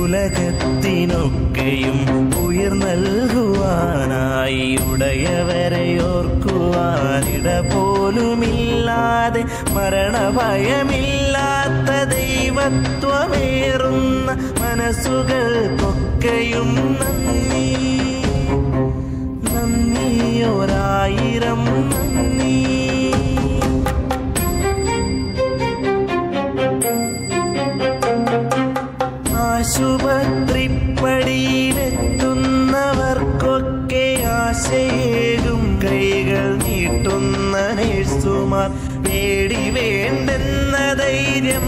ഉലകത്തിനൊക്കെയും ഉയർ നൽകുവാനായി ഉടയവരെ ഓർക്കുവാനിട പോലുമില്ലാതെ മരണഭയമില്ലാത്ത ദൈവത്വമേറുന്ന മനസ്സുകൾക്കൊക്കെയും നന്ദി നന്ദി ഒരായിരം നന്ദി ആശുപത്രിപ്പടിയിലെത്തുന്നവർക്കൊക്കെ ആശയേകും കൈകൾ നീട്ടുന്ന നേഴ്സുമാർ പേടി വേണ്ടെന്ന ധൈര്യം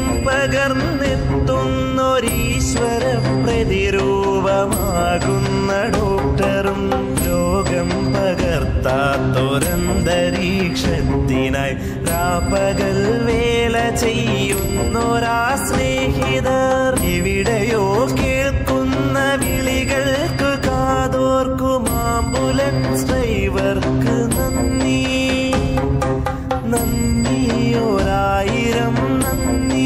പകർന്നെത്തുന്നൊരീശ്വര പ്രതിരൂപമാകുന്ന ഡോക്ടറും രോഗം പകർത്താത്തൊരന്തരീക്ഷത്തിനായി രാപ്പകൽ വേല ചെയ്യുന്നൊരാ സ്നേഹിതർ എവിടെയോ കേൾക്കുന്ന വിളികൾക്ക് കാതോർക്കും ആംബുലൻസ് ഡ്രൈവർക്ക് നന്ദി നന്ദി ഒരായിരം നന്ദി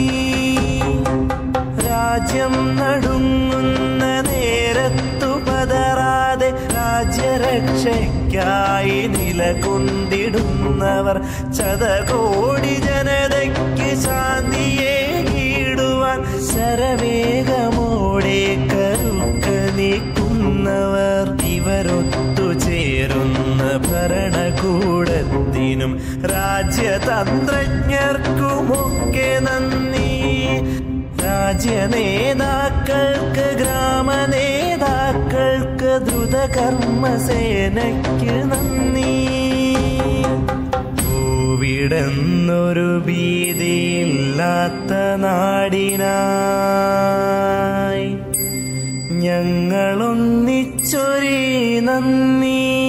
രാജ്യം നടുങ്ങുന്ന നേരത്തു പതറാതെ രാജ്യരക്ഷയ്ക്കായി നിലകൊണ്ടിടുന്നവർ ചതകോടി ജനതയ്ക്ക് ശാന്തിയെ കീടുവാൻ ശരവേഗമോടെ കരുക്ക നീക്കുന്നവർ ഇവരൊത്തുചേരുന്ന ഭരണകൂടത്തിനും രാജ്യതന്ത്രജ്ഞർക്കുമൊക്കെ നന്ദി രാജ്യ നേതാക്കൾക്ക് ഗ്രാമ നേതാക്കൾക്ക് ദ്രുതകർമ്മസേനയ്ക്ക് നന്ദി കോവിഡെന്നൊരു ഭീതിയില്ലാത്ത നാടിനായി ഞങ്ങളൊന്നിച്ചൊരി നന്ദി